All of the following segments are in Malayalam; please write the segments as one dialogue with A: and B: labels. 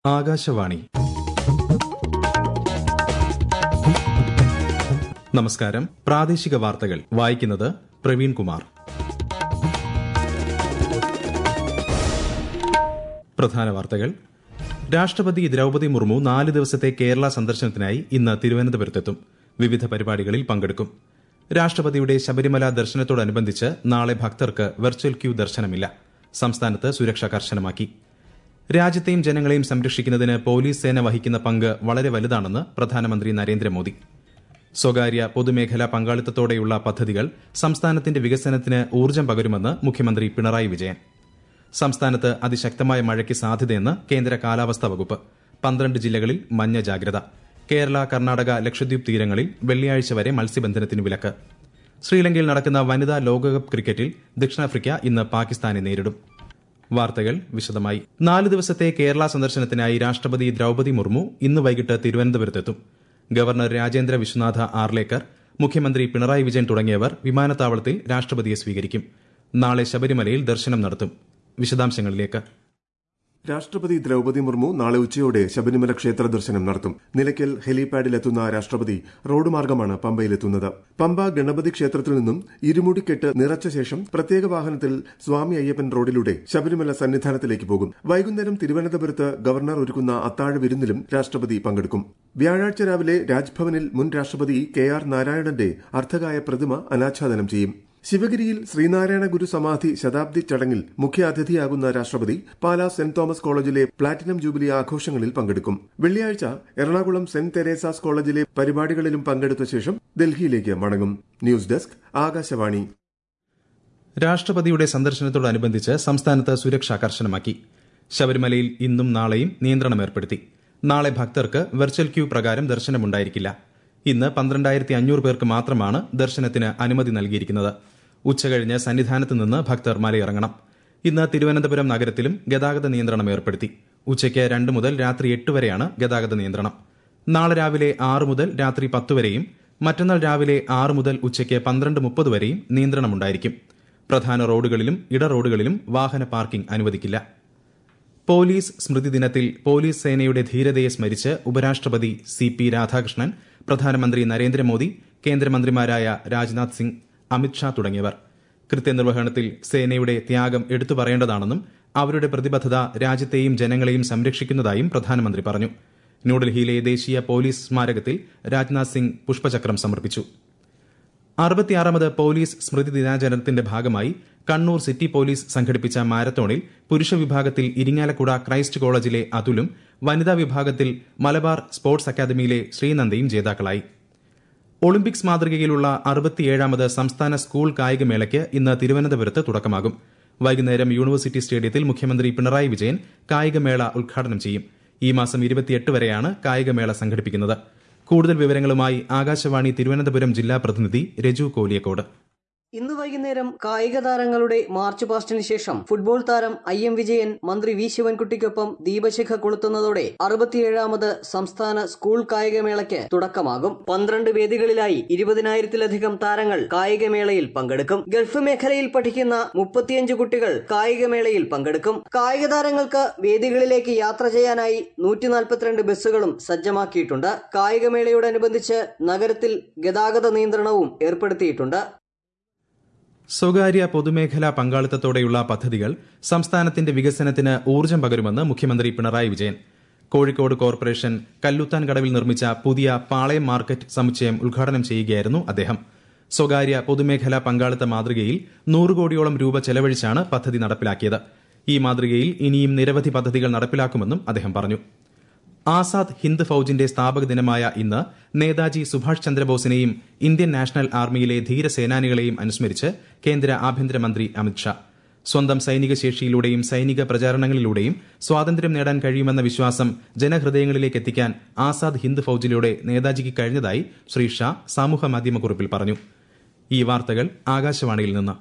A: ആകാശവാണി നമസ്കാരം പ്രാദേശിക വാർത്തകൾ വായിക്കുന്നത് പ്രവീൺ കുമാർ പ്രധാന വാർത്തകൾ രാഷ്ട്രപതി ദ്രൌപതി മുർമു നാല് ദിവസത്തെ കേരള സന്ദർശനത്തിനായി ഇന്ന് തിരുവനന്തപുരത്തെത്തും വിവിധ പരിപാടികളിൽ പങ്കെടുക്കും രാഷ്ട്രപതിയുടെ ശബരിമല ദർശനത്തോടനുബന്ധിച്ച് നാളെ ഭക്തർക്ക് വെർച്വൽ ക്യൂ ദർശനമില്ല സംസ്ഥാനത്ത് സുരക്ഷ കർശനമാക്കി രാജ്യത്തെയും ജനങ്ങളെയും സംരക്ഷിക്കുന്നതിന് പോലീസ് സേന വഹിക്കുന്ന പങ്ക് വളരെ വലുതാണെന്ന് പ്രധാനമന്ത്രി നരേന്ദ്രമോദി സ്വകാര്യ പൊതുമേഖലാ പങ്കാളിത്തത്തോടെയുള്ള പദ്ധതികൾ സംസ്ഥാനത്തിന്റെ വികസനത്തിന് ഊർജ്ജം പകരുമെന്ന് മുഖ്യമന്ത്രി പിണറായി വിജയൻ സംസ്ഥാനത്ത് അതിശക്തമായ മഴയ്ക്ക് സാധ്യതയെന്ന് കേന്ദ്ര കാലാവസ്ഥാ വകുപ്പ് പന്ത്രണ്ട് ജില്ലകളിൽ മഞ്ഞ ജാഗ്രത കേരള കർണാടക ലക്ഷദ്വീപ് തീരങ്ങളിൽ വെള്ളിയാഴ്ച വരെ മത്സ്യബന്ധനത്തിന് വിലക്ക് ശ്രീലങ്കയിൽ നടക്കുന്ന വനിതാ ലോകകപ്പ് ക്രിക്കറ്റിൽ ദക്ഷിണാഫ്രിക്ക ഇന്ന് പാകിസ്ഥാനെ നേരിടും വാർത്തകൾ വിശദമായി നാല് ദിവസത്തെ കേരള സന്ദർശനത്തിനായി രാഷ്ട്രപതി ദ്രൌപതി മുർമു ഇന്ന് വൈകിട്ട് തിരുവനന്തപുരത്തെത്തും ഗവർണർ രാജേന്ദ്ര വിശ്വനാഥ ആർലേക്കർ മുഖ്യമന്ത്രി പിണറായി വിജയൻ തുടങ്ങിയവർ വിമാനത്താവളത്തിൽ രാഷ്ട്രപതിയെ സ്വീകരിക്കും നാളെ ശബരിമലയിൽ ദർശനം നടത്തും വിശദാംശങ്ങളിലേക്ക്
B: രാഷ്ട്രപതി ദ്രൌപതി മുർമു നാളെ ഉച്ചയോടെ ശബരിമല ക്ഷേത്ര ദർശനം നടത്തും നിലയ്ക്കൽ ഹെലിപാഡിലെത്തുന്ന രാഷ്ട്രപതി റോഡ് മാർഗമാണ് പമ്പയിലെത്തുന്നത് പമ്പ ഗണപതി ക്ഷേത്രത്തിൽ നിന്നും ഇരുമുടിക്കെട്ട് നിറച്ച ശേഷം പ്രത്യേക വാഹനത്തിൽ സ്വാമി അയ്യപ്പൻ റോഡിലൂടെ ശബരിമല സന്നിധാനത്തിലേക്ക് പോകും വൈകുന്നേരം തിരുവനന്തപുരത്ത് ഗവർണർ ഒരുക്കുന്ന അത്താഴ വിരുന്നിലും രാഷ്ട്രപതി പങ്കെടുക്കും വ്യാഴാഴ്ച രാവിലെ രാജ്ഭവനിൽ മുൻ രാഷ്ട്രപതി കെ ആർ നാരായണന്റെ അർദ്ധകായ പ്രതിമ അനാച്ഛാദനം ചെയ്യും ശിവഗിരിയിൽ ശ്രീനാരായണ ഗുരു സമാധി ശതാബ്ദി ചടങ്ങിൽ മുഖ്യാതിഥിയാകുന്ന രാഷ്ട്രപതി പാലാ സെന്റ് തോമസ് കോളേജിലെ പ്ലാറ്റിനം ജൂബിലി ആഘോഷങ്ങളിൽ പങ്കെടുക്കും വെള്ളിയാഴ്ച എറണാകുളം സെന്റ് തെരേസാസ് കോളേജിലെ പരിപാടികളിലും പങ്കെടുത്ത ശേഷം ഡൽഹിയിലേക്ക് മടങ്ങും ന്യൂസ് ഡെസ്ക് ആകാശവാണി
A: രാഷ്ട്രപതിയുടെ സന്ദർശനത്തോടനുബന്ധിച്ച് സംസ്ഥാനത്ത് സുരക്ഷ കർശനമാക്കി ശബരിമലയിൽ ഇന്നും നാളെയും നിയന്ത്രണം ഏർപ്പെടുത്തി നാളെ ഭക്തർക്ക് വെർച്വൽ ക്യൂ പ്രകാരം ദർശനമുണ്ടായിരിക്കില്ല ഇന്ന് പന്ത്രണ്ടായിരത്തി അഞ്ഞൂറ് പേർക്ക് മാത്രമാണ് ദർശനത്തിന് അനുമതി നൽകിയിരിക്കുന്നത് ഉച്ചകഴിഞ്ഞ് സന്നിധാനത്ത് നിന്ന് ഭക്തർ മലയിറങ്ങണം ഇന്ന് തിരുവനന്തപുരം നഗരത്തിലും ഗതാഗത നിയന്ത്രണം ഏർപ്പെടുത്തി ഉച്ചയ്ക്ക് രണ്ട് മുതൽ രാത്രി എട്ട് വരെയാണ് ഗതാഗത നിയന്ത്രണം നാളെ രാവിലെ ആറ് മുതൽ രാത്രി പത്ത് വരെയും മറ്റന്നാൾ രാവിലെ ആറ് മുതൽ ഉച്ചയ്ക്ക് പന്ത്രണ്ട് മുപ്പത് വരെയും നിയന്ത്രണമുണ്ടായിരിക്കും പ്രധാന റോഡുകളിലും ഇട റോഡുകളിലും വാഹന പാർക്കിംഗ് അനുവദിക്കില്ല പോലീസ് സ്മൃതി ദിനത്തിൽ പോലീസ് സേനയുടെ ധീരതയെ സ്മരിച്ച് ഉപരാഷ്ട്രപതി സി പി രാധാകൃഷ്ണൻ പ്രധാനമന്ത്രി നരേന്ദ്രമോദി കേന്ദ്രമന്ത്രിമാരായ രാജ്നാഥ് സിംഗ് അമിത്ഷാ തുടങ്ങിയവർ കൃത്യനിർവഹണത്തിൽ സേനയുടെ ത്യാഗം എടുത്തു പറയേണ്ടതാണെന്നും അവരുടെ പ്രതിബദ്ധത രാജ്യത്തെയും ജനങ്ങളെയും സംരക്ഷിക്കുന്നതായും പ്രധാനമന്ത്രി പറഞ്ഞു ന്യൂഡൽഹിയിലെ ദേശീയ പോലീസ് സ്മാരകത്തിൽ രാജ്നാഥ് സിംഗ് പുഷ്പചക്രം സമർപ്പിച്ചു അറുപത്തിയാറാമത് പോലീസ് സ്മൃതി ദിനാചരണത്തിന്റെ ഭാഗമായി കണ്ണൂർ സിറ്റി പോലീസ് സംഘടിപ്പിച്ച മാരത്തോണിൽ പുരുഷ വിഭാഗത്തിൽ ഇരിങ്ങാലക്കുട ക്രൈസ്റ്റ് കോളേജിലെ അതുലും വനിതാ വിഭാഗത്തിൽ മലബാർ സ്പോർട്സ് അക്കാദമിയിലെ ശ്രീനന്ദയും ജേതാക്കളായി ഒളിമ്പിക്സ് മാതൃകയിലുള്ള അറുപത്തിയേഴാമത് സംസ്ഥാന സ്കൂൾ കായികമേളയ്ക്ക് ഇന്ന് തിരുവനന്തപുരത്ത് തുടക്കമാകും വൈകുന്നേരം യൂണിവേഴ്സിറ്റി സ്റ്റേഡിയത്തിൽ മുഖ്യമന്ത്രി പിണറായി വിജയൻ കായികമേള ഉദ്ഘാടനം ചെയ്യും ഈ മാസം ഇരുപത്തിയെട്ട് വരെയാണ് കായികമേള സംഘടിപ്പിക്കുന്നത് കൂടുതൽ വിവരങ്ങളുമായി ആകാശവാണി തിരുവനന്തപുരം ജില്ലാ പ്രതിനിധി രജു കോലിയക്കോട്
C: ഇന്ന് വൈകുന്നേരം കായിക താരങ്ങളുടെ മാർച്ച് പാസ്റ്റിന് ശേഷം ഫുട്ബോൾ താരം ഐ എം വിജയൻ മന്ത്രി വി ശിവൻകുട്ടിക്കൊപ്പം ദീപശിഖ കൊളുത്തുന്നതോടെ അറുപത്തിയേഴാമത് സംസ്ഥാന സ്കൂൾ കായികമേളയ്ക്ക് തുടക്കമാകും പന്ത്രണ്ട് വേദികളിലായി ഇരുപതിനായിരത്തിലധികം താരങ്ങൾ കായികമേളയിൽ പങ്കെടുക്കും ഗൾഫ് മേഖലയിൽ പഠിക്കുന്ന മുപ്പത്തിയഞ്ച് കുട്ടികൾ കായികമേളയിൽ പങ്കെടുക്കും കായിക താരങ്ങൾക്ക് വേദികളിലേക്ക് യാത്ര ചെയ്യാനായി നൂറ്റി നാൽപ്പത്തിരണ്ട് ബസ്സുകളും സജ്ജമാക്കിയിട്ടുണ്ട് കായികമേളയോടനുബന്ധിച്ച് നഗരത്തിൽ ഗതാഗത നിയന്ത്രണവും ഏർപ്പെടുത്തിയിട്ടുണ്ട്
A: സ്വകാര്യ പൊതുമേഖലാ പങ്കാളിത്തത്തോടെയുള്ള പദ്ധതികൾ സംസ്ഥാനത്തിന്റെ വികസനത്തിന് ഊർജ്ജം പകരുമെന്ന് മുഖ്യമന്ത്രി പിണറായി വിജയൻ കോഴിക്കോട് കോർപ്പറേഷൻ കല്ലുത്താൻ കടവിൽ നിർമ്മിച്ച പുതിയ പാളയം മാർക്കറ്റ് സമുച്ചയം ഉദ്ഘാടനം ചെയ്യുകയായിരുന്നു അദ്ദേഹം സ്വകാര്യ പൊതുമേഖലാ പങ്കാളിത്ത മാതൃകയിൽ നൂറ് കോടിയോളം രൂപ ചെലവഴിച്ചാണ് പദ്ധതി നടപ്പിലാക്കിയത് ഈ മാതൃകയിൽ ഇനിയും നിരവധി പദ്ധതികൾ നടപ്പിലാക്കുമെന്നും അദ്ദേഹം പറഞ്ഞു ആസാദ് ഹിന്ദ് ഫൌജിന്റെ സ്ഥാപക ദിനമായ ഇന്ന് നേതാജി സുഭാഷ് ചന്ദ്രബോസിനെയും ഇന്ത്യൻ നാഷണൽ ആർമിയിലെ ധീരസേനാനികളെയും അനുസ്മരിച്ച് കേന്ദ്ര ആഭ്യന്തരമന്ത്രി അമിത്ഷാ സ്വന്തം സൈനിക ശേഷിയിലൂടെയും സൈനിക പ്രചാരണങ്ങളിലൂടെയും സ്വാതന്ത്ര്യം നേടാൻ കഴിയുമെന്ന വിശ്വാസം ജനഹൃദയങ്ങളിലേക്ക് എത്തിക്കാൻ ആസാദ് ഹിന്ദ് ഫൌജിലൂടെ നേതാജിക്ക് കഴിഞ്ഞതായി ശ്രീ ഷാ സാമൂഹ്യ മാധ്യമക്കുറിപ്പിൽ പറഞ്ഞു ഈ വാർത്തകൾ ആകാശവാണിയിൽ നിന്ന്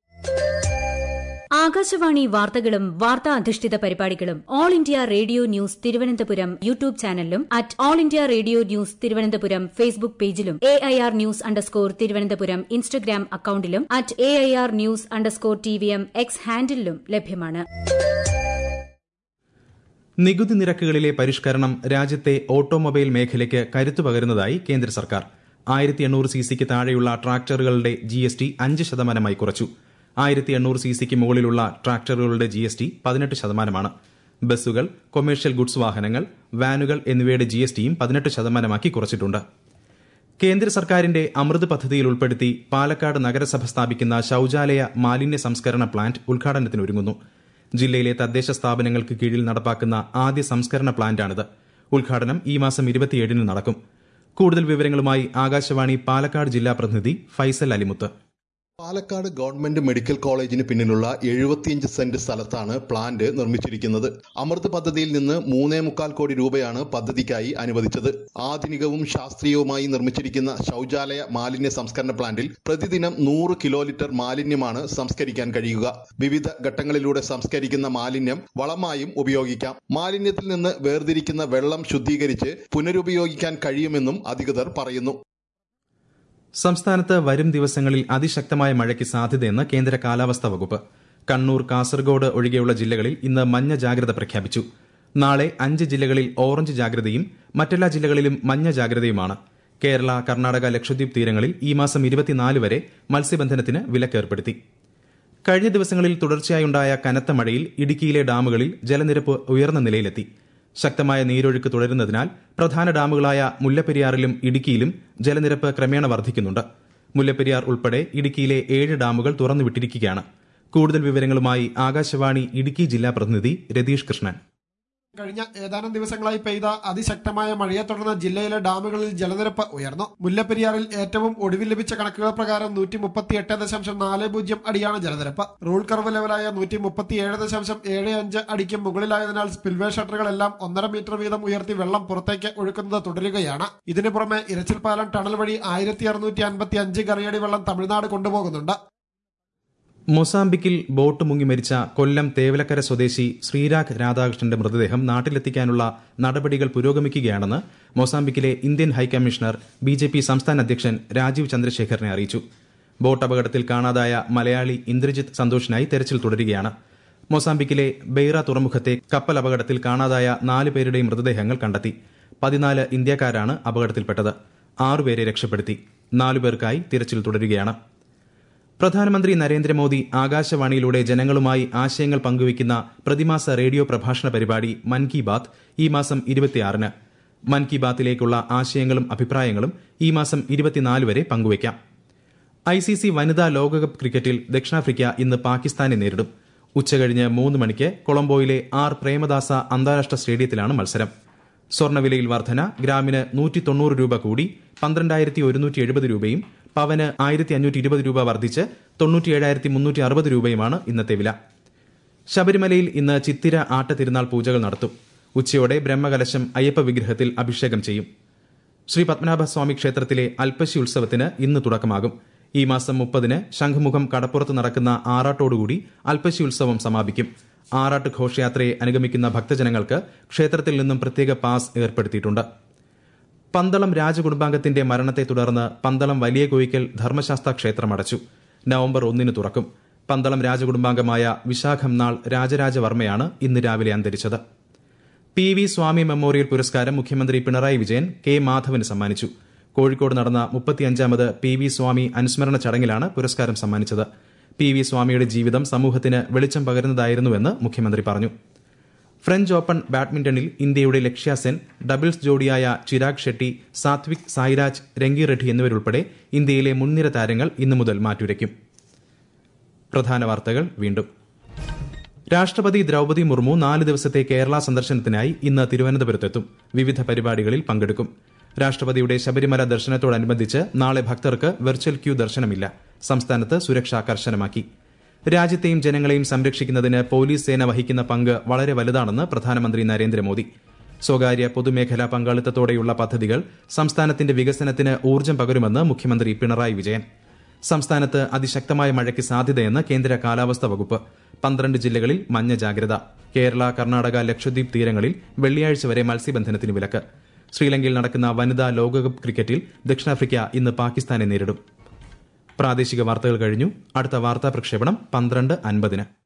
D: ആകാശവാണി വാർത്തകളും വാർത്താ അധിഷ്ഠിത പരിപാടികളും All India Radio news Thiruvananthapuram YouTube ചാനലിലും at All India Radio news Thiruvananthapuram Facebook പേജിലും A I R news underscore Thiruvananthapuram Instagram അക്കൌണ്ടിലും at A I R news underscore T V M X ഹാൻഡിലും ലഭ്യമാണ്
A: നികുതി നിരക്കുകളിലെ പരിഷ്കരണം രാജ്യത്തെ ഓട്ടോമൊബൈൽ മേഖലയ്ക്ക് കരുത്തു പകരുന്നതായി കേന്ദ്ര സർക്കാർ ആയിരത്തി എണ്ണൂറ് സി സിക്ക് താഴെയുള്ള ട്രാക്ടറുകളുടെ ജി എസ് ടി അഞ്ച് ശതമാനമായി കുറച്ചു ആയിരത്തി എണ്ണൂറ് സി സിക്ക് മുകളിലുള്ള ട്രാക്ടറുകളുടെ ജി എസ് ടി പതിനെട്ട് ശതമാനമാണ് ബസ്സുകൾ കൊമേഴ്ഷ്യൽ ഗുഡ്സ് വാഹനങ്ങൾ വാനുകൾ എന്നിവയുടെ ജി എസ് ടിയും പതിനെട്ട് ശതമാനമാക്കി കുറച്ചിട്ടുണ്ട് കേന്ദ്ര സർക്കാരിന്റെ അമൃത് പദ്ധതിയിൽ ഉൾപ്പെടുത്തി പാലക്കാട് നഗരസഭ സ്ഥാപിക്കുന്ന ശൌചാലയ മാലിന്യ സംസ്കരണ പ്ലാന്റ് ഉദ്ഘാടനത്തിനൊരുങ്ങുന്നു ജില്ലയിലെ തദ്ദേശ സ്ഥാപനങ്ങൾക്ക് കീഴിൽ നടപ്പാക്കുന്ന ആദ്യ സംസ്കരണ പ്ലാന്റാണിത് ഉദ്ഘാടനം ഈ മാസം ഇരുപത്തിയേഴിന് നടക്കും കൂടുതൽ വിവരങ്ങളുമായി ആകാശവാണി പാലക്കാട് ജില്ലാ പ്രതിനിധി ഫൈസൽ അലിമുത്ത്
E: പാലക്കാട് ഗവൺമെന്റ് മെഡിക്കൽ കോളേജിന് പിന്നിലുള്ള എഴുപത്തിയഞ്ച് സെന്റ് സ്ഥലത്താണ് പ്ലാന്റ് നിർമ്മിച്ചിരിക്കുന്നത് അമൃത് പദ്ധതിയിൽ നിന്ന് മൂന്നേ മുക്കാൽ കോടി രൂപയാണ് പദ്ധതിക്കായി അനുവദിച്ചത് ആധുനികവും ശാസ്ത്രീയവുമായി നിർമ്മിച്ചിരിക്കുന്ന ശൌചാലയ മാലിന്യ സംസ്കരണ പ്ലാന്റിൽ പ്രതിദിനം നൂറ് കിലോ ലിറ്റർ മാലിന്യമാണ് സംസ്കരിക്കാൻ കഴിയുക വിവിധ ഘട്ടങ്ങളിലൂടെ സംസ്കരിക്കുന്ന മാലിന്യം വളമായും ഉപയോഗിക്കാം മാലിന്യത്തിൽ നിന്ന് വേർതിരിക്കുന്ന വെള്ളം ശുദ്ധീകരിച്ച് പുനരുപയോഗിക്കാൻ കഴിയുമെന്നും അധികൃതർ പറയുന്നു
A: സംസ്ഥാനത്ത് വരും ദിവസങ്ങളിൽ അതിശക്തമായ മഴയ്ക്ക് സാധ്യതയെന്ന് കേന്ദ്ര കാലാവസ്ഥാ വകുപ്പ് കണ്ണൂർ കാസർഗോഡ് ഒഴികെയുള്ള ജില്ലകളിൽ ഇന്ന് മഞ്ഞ ജാഗ്രത പ്രഖ്യാപിച്ചു നാളെ അഞ്ച് ജില്ലകളിൽ ഓറഞ്ച് ജാഗ്രതയും മറ്റെല്ലാ ജില്ലകളിലും മഞ്ഞ ജാഗ്രതയുമാണ് കേരള കർണാടക ലക്ഷദ്വീപ് തീരങ്ങളിൽ ഈ മാസം ഇരുപത്തിനാല് വരെ മത്സ്യബന്ധനത്തിന് വിലക്കേർപ്പെടുത്തി കഴിഞ്ഞ ദിവസങ്ങളിൽ തുടർച്ചയായുണ്ടായ കനത്ത മഴയിൽ ഇടുക്കിയിലെ ഡാമുകളിൽ ജലനിരപ്പ് ഉയർന്ന നിലയിലെത്തി ശക്തമായ നീരൊഴുക്ക് തുടരുന്നതിനാൽ പ്രധാന ഡാമുകളായ മുല്ലപ്പെരിയാറിലും ഇടുക്കിയിലും ജലനിരപ്പ് ക്രമേണ വർദ്ധിക്കുന്നുണ്ട് മുല്ലപ്പെരിയാർ ഉൾപ്പെടെ ഇടുക്കിയിലെ ഏഴ് ഡാമുകൾ തുറന്നുവിട്ടിരിക്കുകയാണ് കൂടുതൽ വിവരങ്ങളുമായി ആകാശവാണി ഇടുക്കി ജില്ലാ പ്രതിനിധി രതീഷ് കൃഷ്ണൻ
F: കഴിഞ്ഞ ഏതാനും ദിവസങ്ങളായി പെയ്ത അതിശക്തമായ മഴയെ തുടർന്ന് ജില്ലയിലെ ഡാമുകളിൽ ജലനിരപ്പ് ഉയർന്നു മുല്ലപ്പെരിയാറിൽ ഏറ്റവും ഒടുവിൽ ലഭിച്ച കണക്കുകൾ പ്രകാരം നൂറ്റി മുപ്പത്തി എട്ട് ദശാംശം നാല് പൂജ്യം അടിയാണ് ജലനിരപ്പ് റൂൾ കർവ് ലെവലായ നൂറ്റി മുപ്പത്തി ഏഴ് ദശാംശം ഏഴ് അഞ്ച് അടിക്ക് മുകളിലായതിനാൽ സ്പിൽവേ ഷട്ടറുകളെല്ലാം ഒന്നര മീറ്റർ വീതം ഉയർത്തി വെള്ളം പുറത്തേക്ക് ഒഴുക്കുന്നത് തുടരുകയാണ് ഇതിനു പുറമെ ഇരച്ചിൽപ്പാലം ടണൽ വഴി ആയിരത്തി അറുന്നൂറ്റി അൻപത്തി അഞ്ച് കറിയടി വെള്ളം തമിഴ്നാട് കൊണ്ടുപോകുന്നുണ്ട്
A: മൊസാംബിക്കിൽ ബോട്ട് മുങ്ങി മരിച്ച കൊല്ലം തേവലക്കര സ്വദേശി ശ്രീരാഗ് രാധാകൃഷ്ണന്റെ മൃതദേഹം നാട്ടിലെത്തിക്കാനുള്ള നടപടികൾ പുരോഗമിക്കുകയാണെന്ന് മൊസാംബിക്കിലെ Indian high commissioner B J P സംസ്ഥാന അധ്യക്ഷൻ രാജീവ് ചന്ദ്രശേഖരനെ അറിയിച്ചു ബോട്ട് അപകടത്തിൽ കാണാതായ മലയാളി ഇന്ദ്രജിത്ത് സന്തോഷിനായി തെരച്ചിൽ തുടരുകയാണ് മൊസാംബിക്കിലെ ബെയ്റ തുറമുഖത്തെ കപ്പൽ അപകടത്തിൽ കാണാതായ നാല് പേരുടെയും മൃതദേഹങ്ങൾ കണ്ടെത്തി പതിനാല് ഇന്ത്യക്കാരാണ് അപകടത്തിൽപ്പെട്ടത് ആറുപേരെ രക്ഷപ്പെടുത്തി നാലുപേർക്കായി തിരച്ചിൽ തുടരുകയാണ് പ്രധാനമന്ത്രി നരേന്ദ്രമോദി ആകാശവാണിയിലൂടെ ജനങ്ങളുമായി ആശയങ്ങൾ പങ്കുവയ്ക്കുന്ന പ്രതിമാസ റേഡിയോ പ്രഭാഷണ പരിപാടി മൻ കി ബാത്ത് ഈ മാസം ഇരുപത്തിയാറിന് മൻ കി ബാത്തിലേക്കുള്ള ആശയങ്ങളും അഭിപ്രായങ്ങളും ഈ മാസം ഇരുപത്തിനാല് വരെ പങ്കുവയ്ക്കാം ഐ സി സി വനിതാ ലോകകപ്പ് ക്രിക്കറ്റിൽ ദക്ഷിണാഫ്രിക്ക ഇന്ന് പാകിസ്ഥാനെ നേരിടും ഉച്ചകഴിഞ്ഞ് മൂന്ന് മണിക്ക് കൊളംബോയിലെ ആർ പ്രേമദാസ അന്താരാഷ്ട്ര സ്റ്റേഡിയത്തിലാണ് മത്സരം സ്വർണ്ണവിലയിൽ വർധന ഗ്രാമിന് നൂറ്റി തൊണ്ണൂറ് രൂപ കൂടി പന്ത്രണ്ടായിരത്തി ഒരുന്നൂറ്റി എഴുപത് രൂപയും പവന് ആയിരത്തി അഞ്ഞൂറ്റി ഇരുപത് രൂപ വർദ്ധിച്ച് തൊണ്ണൂറ്റിയേഴായിരത്തി മുന്നൂറ്റി അറുപത് രൂപയുമാണ് ഇന്നത്തെ വില ശബരിമലയിൽ ഇന്ന് ചിത്തിര ആട്ട തിരുനാൾ പൂജകൾ നടത്തും ഉച്ചയോടെ ബ്രഹ്മകലശം അയ്യപ്പ വിഗ്രഹത്തിൽ അഭിഷേകം ചെയ്യും ശ്രീ പത്മനാഭസ്വാമി ക്ഷേത്രത്തിലെ അൽപ്പശി ഉത്സവത്തിന് ഇന്ന് തുടക്കമാകും ഈ മാസം മുപ്പതിന് ശംഖുമുഖം കടപ്പുറത്ത് നടക്കുന്ന ആറാട്ടോടുകൂടി അൽപ്പശി ഉത്സവം സമാപിക്കും ആറാട്ട് ഘോഷയാത്രയെ അനുഗമിക്കുന്ന ഭക്തജനങ്ങൾക്ക് ക്ഷേത്രത്തിൽ നിന്നും പ്രത്യേക പാസ് ഏർപ്പെടുത്തിയിട്ടുണ്ട് പന്തളം രാജകുടുംബാംഗത്തിന്റെ മരണത്തെ തുടർന്ന് പന്തളം വലിയ കോയിക്കൽ ധർമ്മശാസ്ത്ര ക്ഷേത്രം അടച്ചു നവംബർ ഒന്നിന് തുറക്കും പന്തളം രാജകുടുംബാംഗമായ വിശാഖം നാൾ രാജരാജവർമ്മയാണ് ഇന്ന് രാവിലെ അന്തരിച്ചത് പി വി സ്വാമി മെമ്മോറിയൽ പുരസ്കാരം മുഖ്യമന്ത്രി പിണറായി വിജയൻ കെ മാധവന് സമ്മാനിച്ചു കോഴിക്കോട് നടന്ന മുപ്പത്തിയഞ്ചാമത് പി വി സ്വാമി അനുസ്മരണ ചടങ്ങിലാണ് പുരസ്കാരം സമ്മാനിച്ചത് പി വി സ്വാമിയുടെ ജീവിതം സമൂഹത്തിന് വെളിച്ചം പകരുന്നതായിരുന്നുവെന്ന് മുഖ്യമന്ത്രി പറഞ്ഞു ഫ്രഞ്ച് ഓപ്പൺ ബാഡ്മിന്റണിൽ ഇന്ത്യയുടെ ലക്ഷ്യ സെൻ ഡബിൾസ് ജോഡിയായ ചിരാഗ് ഷെട്ടി സാത്വിക് സായിരാജ് രംഗി റെഡ്ഡി എന്നിവരുൾപ്പെടെ ഇന്ത്യയിലെ മുൻനിര താരങ്ങൾ ഇന്നു മുതൽ മാറ്റുരയ്ക്കും പ്രധാന വാർത്തകൾ വീണ്ടും രാഷ്ട്രപതി ദ്രൌപതി മുർമു നാല് ദിവസത്തെ കേരള സന്ദർശനത്തിനായി ഇന്ന് തിരുവനന്തപുരത്തെത്തും വിവിധ പരിപാടികളിൽ പങ്കെടുക്കും രാഷ്ട്രപതിയുടെ ശബരിമല ദർശനത്തോടനുബന്ധിച്ച് നാളെ ഭക്തർക്ക് വെർച്വൽ ക്യൂ ദർശനമില്ല സംസ്ഥാനത്ത് സുരക്ഷ കർശനമാക്കി രാജ്യത്തെയും ജനങ്ങളെയും സംരക്ഷിക്കുന്നതിന് പോലീസ് സേന വഹിക്കുന്ന പങ്ക് വളരെ വലുതാണെന്ന് പ്രധാനമന്ത്രി നരേന്ദ്രമോദി സ്വകാര്യ പൊതുമേഖലാ പങ്കാളിത്തത്തോടെയുള്ള പദ്ധതികൾ സംസ്ഥാനത്തിന്റെ വികസനത്തിന് ഊർജ്ജം പകരുമെന്ന് മുഖ്യമന്ത്രി പിണറായി വിജയൻ സംസ്ഥാനത്ത് അതിശക്തമായ മഴയ്ക്ക് സാധ്യതയെന്ന് കേന്ദ്ര കാലാവസ്ഥാ വകുപ്പ് പന്ത്രണ്ട് ജില്ലകളിൽ മഞ്ഞ ജാഗ്രത കേരള കർണാടക ലക്ഷദ്വീപ് തീരങ്ങളിൽ വെള്ളിയാഴ്ച വരെ മത്സ്യബന്ധനത്തിന് വിലക്ക് ശ്രീലങ്കയിൽ നടക്കുന്ന വനിതാ ലോകകപ്പ് ക്രിക്കറ്റിൽ ദക്ഷിണാഫ്രിക്ക ഇന്ന് പാകിസ്ഥാനെ നേരിടും പ്രാദേശിക വാർത്തകൾ കഴിഞ്ഞു അടുത്ത വാർത്താ പ്രക്ഷേപണം പന്ത്രണ്ട് അൻപതിന്